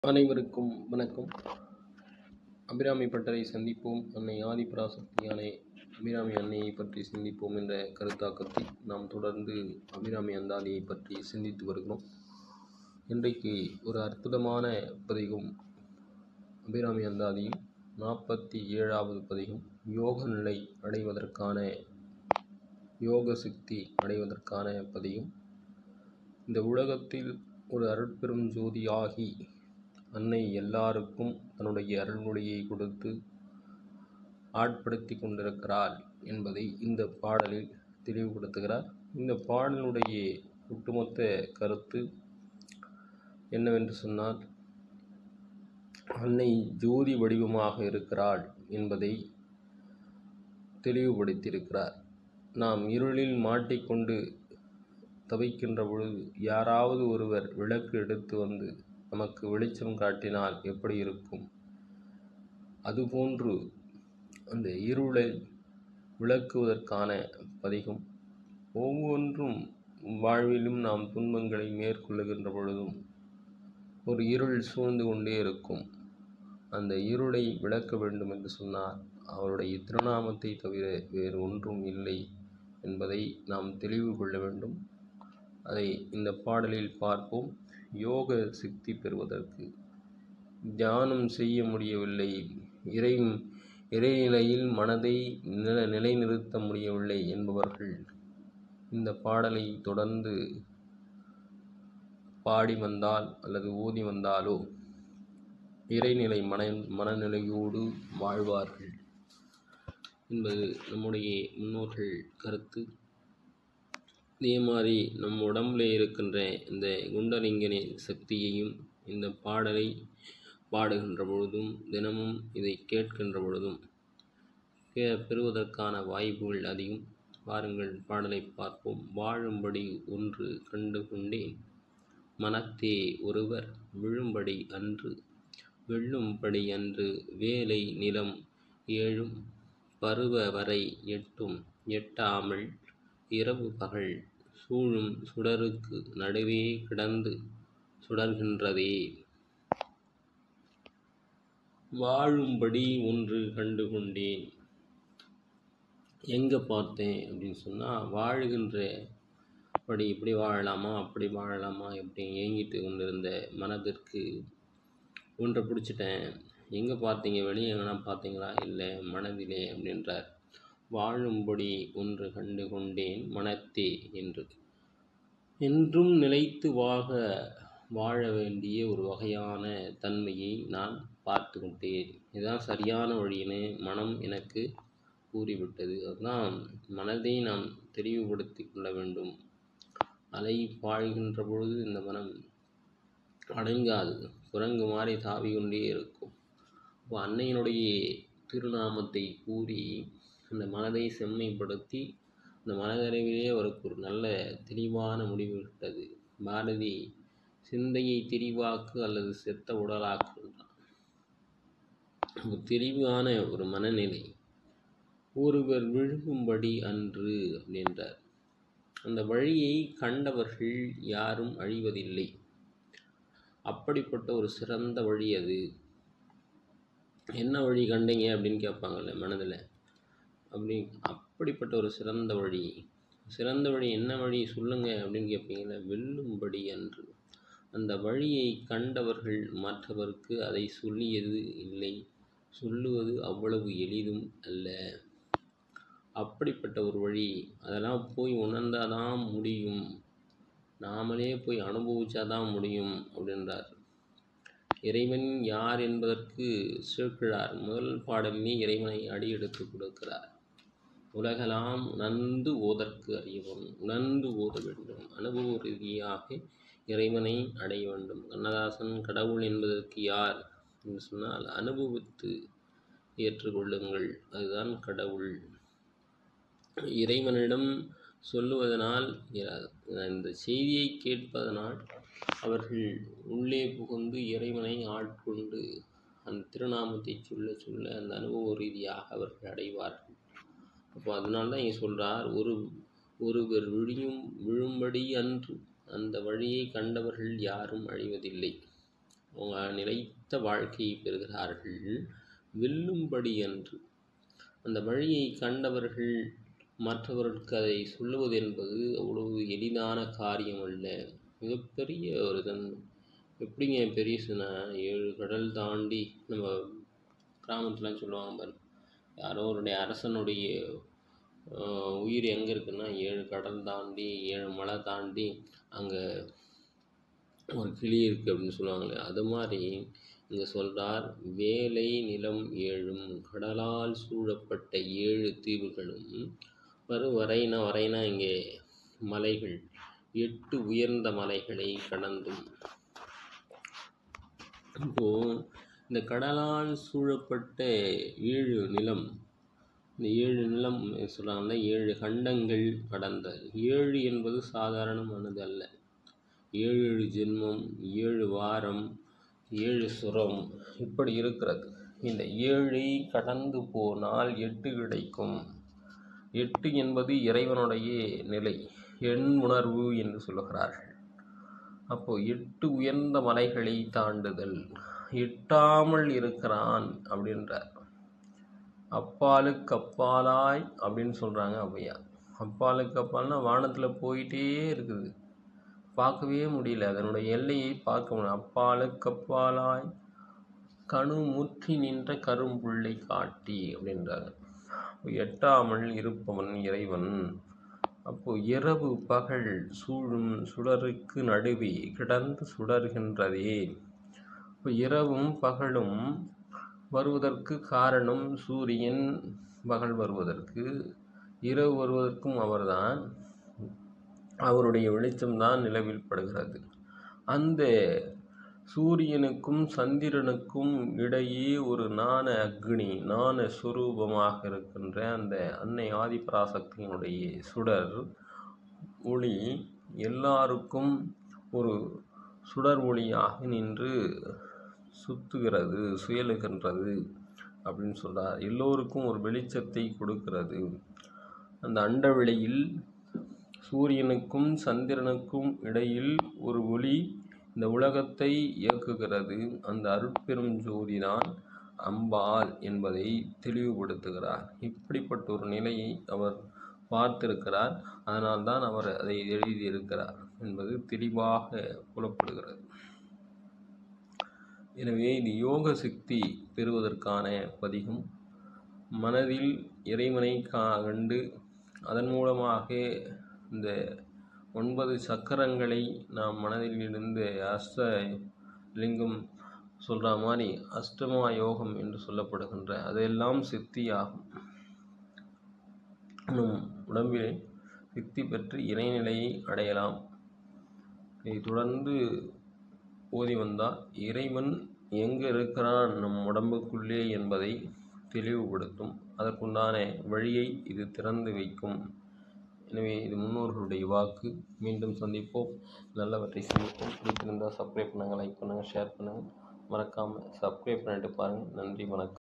அனைவருக்கும் வணக்கம் அபிராமி பட்டரை சந்திப்போம் அன்னை ஆதிபராசக்தி அன்னை அபிராமி அன்னையை பற்றி சிந்திப்போம் என்ற கருத்தாக்கத்தில் நாம் தொடர்ந்து அபிராமி அந்தாதியை பற்றி சிந்தித்து வருகிறோம் இன்றைக்கு ஒரு அற்புதமான பதிகம் அபிராமி அந்தாதியில் நாற்பத்தி ஏழாவது பதிகம் யோக நிலை அடைவதற்கான யோக சக்தி அடைவதற்கான பதிகம் இந்த உலகத்தில் ஒரு அருட்பெரும் ஜோதியாகி அன்னை எல்லாருக்கும் தன்னுடைய அருள்மொழியை கொடுத்து ஆட்படுத்தி கொண்டிருக்கிறாள் என்பதை இந்த பாடலில் தெளிவுபடுத்துகிறார் இந்த பாடலுடைய ஒட்டுமொத்த கருத்து என்னவென்று சொன்னால் அன்னை ஜோதி வடிவமாக இருக்கிறாள் என்பதை தெளிவுபடுத்தியிருக்கிறார் நாம் இருளில் மாட்டிக்கொண்டு தவிக்கின்ற பொழுது யாராவது ஒருவர் விளக்கு எடுத்து வந்து நமக்கு வெளிச்சம் காட்டினால் எப்படி இருக்கும் அதுபோன்று அந்த இருளை விளக்குவதற்கான பதிகம் ஒவ்வொன்றும் வாழ்விலும் நாம் துன்பங்களை மேற்கொள்ளுகின்ற பொழுதும் ஒரு இருள் சூழ்ந்து கொண்டே இருக்கும் அந்த இருளை விளக்க வேண்டும் என்று சொன்னால் அவருடைய திருநாமத்தை தவிர வேறு ஒன்றும் இல்லை என்பதை நாம் தெளிவு கொள்ள வேண்டும் அதை இந்த பாடலில் பார்ப்போம் யோக சக்தி பெறுவதற்கு தியானம் செய்ய முடியவில்லை இறை இறைநிலையில் மனதை நில நிலைநிறுத்த முடியவில்லை என்பவர்கள் இந்த பாடலை தொடர்ந்து பாடி வந்தால் அல்லது ஓதி வந்தாலோ இறைநிலை மன மனநிலையோடு வாழ்வார்கள் என்பது நம்முடைய முன்னோர்கள் கருத்து இதே மாதிரி நம் உடம்புல இருக்கின்ற இந்த குண்டலிங்கனின் சக்தியையும் இந்த பாடலை பாடுகின்ற பொழுதும் தினமும் இதை கேட்கின்ற பொழுதும் கே பெறுவதற்கான வாய்ப்புகள் அதிகம் பாருங்கள் பாடலை பார்ப்போம் வாழும்படி ஒன்று கண்டு கொண்டேன் மனத்தே ஒருவர் விழும்படி அன்று வெல்லும்படி அன்று வேலை நிலம் ஏழும் பருவ வரை எட்டும் எட்டாமல் இரவு பகல் சூழும் சுடருக்கு நடுவே கிடந்து சுடர்கின்றதே வாழும்படி ஒன்று கண்டு கொண்டேன் எங்கே பார்த்தேன் அப்படின்னு சொன்னால் வாழுகின்ற படி இப்படி வாழலாமா அப்படி வாழலாமா எப்படி ஏங்கிட்டு கொண்டிருந்த மனதிற்கு ஒன்றை பிடிச்சிட்டேன் எங்கே பார்த்தீங்க வெளியே எங்கன்னா பார்த்தீங்களா இல்லை மனதிலே அப்படின்றார் வாழும்படி ஒன்று கண்டு கொண்டேன் மனத்தே என்று என்றும் நிலைத்து வாக வாழ வேண்டிய ஒரு வகையான தன்மையை நான் பார்த்து கொண்டேன் இதுதான் சரியான வழின்னு மனம் எனக்கு கூறிவிட்டது அதுதான் மனதை நாம் தெளிவுபடுத்தி கொள்ள வேண்டும் அலை பாழ்கின்ற பொழுது இந்த மனம் அடங்காது குரங்கு மாதிரி தாவி கொண்டே இருக்கும் அப்போ அன்னையினுடைய திருநாமத்தை கூறி அந்த மனதை செம்மைப்படுத்தி அந்த மனதளவிலே அவருக்கு ஒரு நல்ல தெளிவான முடிவு விட்டது பாரதி சிந்தையை திரிவாக்கு அல்லது செத்த உடலாக்குன்றான் தெளிவான ஒரு மனநிலை ஒருவர் விழுகும்படி அன்று அப்படின்றார் அந்த வழியை கண்டவர்கள் யாரும் அழிவதில்லை அப்படிப்பட்ட ஒரு சிறந்த வழி அது என்ன வழி கண்டீங்க அப்படின்னு கேட்பாங்கல்ல மனதில் அப்படி அப்படிப்பட்ட ஒரு சிறந்த வழி சிறந்த வழி என்ன வழி சொல்லுங்க அப்படின்னு கேட்பீங்கள வெல்லும்படி அன்று அந்த வழியை கண்டவர்கள் மற்றவருக்கு அதை சொல்லியது இல்லை சொல்லுவது அவ்வளவு எளிதும் அல்ல அப்படிப்பட்ட ஒரு வழி அதெல்லாம் போய் உணர்ந்தாதான் முடியும் நாமளே போய் அனுபவிச்சாதான் முடியும் அப்படின்றார் இறைவன் யார் என்பதற்கு சேர்க்கிறார் முதல் பாடலிலே இறைவனை அடியெடுத்து கொடுக்கிறார் உலகலாம் உணர்ந்து ஓதற்கு அறியவும் உணர்ந்து ஓத வேண்டும் அனுபவ ரீதியாக இறைவனை அடைய வேண்டும் கண்ணதாசன் கடவுள் என்பதற்கு யார் என்று சொன்னால் அனுபவித்து ஏற்றுக்கொள்ளுங்கள் அதுதான் கடவுள் இறைவனிடம் சொல்லுவதனால் இந்த செய்தியை கேட்பதனால் அவர்கள் உள்ளே புகுந்து இறைவனை ஆட்கொண்டு அந்த திருநாமத்தை சொல்ல சொல்ல அந்த அனுபவ ரீதியாக அவர்கள் அடைவார்கள் அப்போ அதனால தான் இங்கே சொல்கிறார் ஒரு ஒருவர் விழியும் விழும்படி அன்று அந்த வழியை கண்டவர்கள் யாரும் அழிவதில்லை அவங்க நிலைத்த வாழ்க்கையை பெறுகிறார்கள் வெல்லும்படி அன்று அந்த வழியை கண்டவர்கள் மற்றவர்களுக்கு அதை சொல்லுவது என்பது அவ்வளவு எளிதான காரியம் அல்ல மிகப்பெரிய ஒரு தன் எப்படிங்க பெரியசுனா ஏழு கடல் தாண்டி நம்ம கிராமத்துலாம் சொல்லுவாங்க பாரு யாரோ ஒருடைய அரசனுடைய ஆஹ், உயிர் எங்கே இருக்குன்னா ஏழு கடல் தாண்டி ஏழு மலை தாண்டி அங்கே ஒரு கிளி இருக்குது அப்படின்னு சொல்லுவாங்களே அது மாதிரி இங்கே சொல்கிறார் வேலை நிலம் ஏழும் கடலால் சூழப்பட்ட ஏழு தீவுகளும் வரும் வரைனா வரைனா இங்கே மலைகள் எட்டு உயர்ந்த மலைகளை கடந்தும் இப்போ இந்த கடலால் சூழப்பட்ட ஏழு நிலம் இந்த ஏழு நிலம் சொல்கிறாங்கல்ல ஏழு கண்டங்கள் கடந்த ஏழு என்பது சாதாரணமானது அல்ல ஏழு ஏழு ஜென்மம் ஏழு வாரம் ஏழு சுரம் இப்படி இருக்கிறது இந்த ஏழை கடந்து போனால் எட்டு கிடைக்கும் எட்டு என்பது இறைவனுடைய நிலை எண் உணர்வு என்று சொல்லுகிறார்கள் அப்போ எட்டு உயர்ந்த மலைகளை தாண்டுதல் எட்டாமல் இருக்கிறான் அப்படின்றார் அப்பாலுக்கு அப்பாலாய் அப்படின்னு சொல்கிறாங்க ஔவையார் அப்பாலுக்கு அப்பால்னா வானத்தில் போயிட்டே இருக்குது பார்க்கவே முடியல அதனுடைய எல்லையை பார்க்க முடியல அப்பாலுக்கு அப்பாலாய் கணு முற்றி நின்ற கரும்புள்ளை காட்டி அப்படின்றாங்க எட்டாமல் இருப்பவன் இறைவன் அப்போ இரவு பகல் சூழும் சுடருக்கு நடுவே கிடந்து சுடர்கின்றதே இப்போ இரவும் பகலும் வருவதற்கு காரணம் சூரியன் பகல் வருவதற்கு இரவு வருவதற்கும் அவர்தான் அவருடைய வெளிச்சம்தான் நிலவில் படுகிறது அந்த சூரியனுக்கும் சந்திரனுக்கும் இடையே ஒரு நாண அக்னி நாண சுரூபமாக இருக்கின்ற அந்த அன்னை ஆதிபராசக்தியினுடைய சுடர் ஒளி எல்லாருக்கும் ஒரு சுடர் ஒளியாக நின்று சுத்துகிறது சுயலுகின்றது அப்படின்னு சொல்றார் எல்லோருக்கும் ஒரு வெளிச்சத்தை கொடுக்கிறது அந்த அண்டவெளியில் சூரியனுக்கும் சந்திரனுக்கும் இடையில் ஒரு ஒளி இந்த உலகத்தை இயக்குகிறது அந்த அருட்பெரும் ஜோதிதான் அம்பாள் என்பதை தெளிவுபடுத்துகிறார் இப்படிப்பட்ட ஒரு நிலையை அவர் பார்த்திருக்கிறார் அதனால்தான் அவர் அதை எழுதியிருக்கிறார் என்பது தெளிவாக புலப்படுகிறது எனவே இது யோக சக்தி பெறுவதற்கான பதிகம் மனதில் இறைவனை கா கண்டு அதன் மூலமாக இந்த ஒன்பது சக்கரங்களை நாம் மனதில் இருந்து அஷ்ட லிங்கம் சொல்கிற மாதிரி அஷ்டமா யோகம் என்று சொல்லப்படுகின்ற அதெல்லாம் சித்தியாகும் நம் உடம்பிலே சித்தி பெற்று இறைநிலையை அடையலாம் இதை தொடர்ந்து ஓதி வந்தால் இறைவன் எங்கே இருக்கிறான் நம் உடம்புக்குள்ளே என்பதை தெளிவுபடுத்தும் அதற்குண்டான வழியை இது திறந்து வைக்கும் எனவே இது முன்னோர்களுடைய வாக்கு மீண்டும் சந்திப்போம் நல்லவற்றை சந்திப்போம் பிடித்திருந்தால் சப்ஸ்கிரைப் பண்ணுங்கள் லைக் பண்ணுங்கள் ஷேர் பண்ணுங்கள் மறக்காமல் சப்ஸ்கிரைப் பண்ணிட்டு பாருங்கள் நன்றி வணக்கம்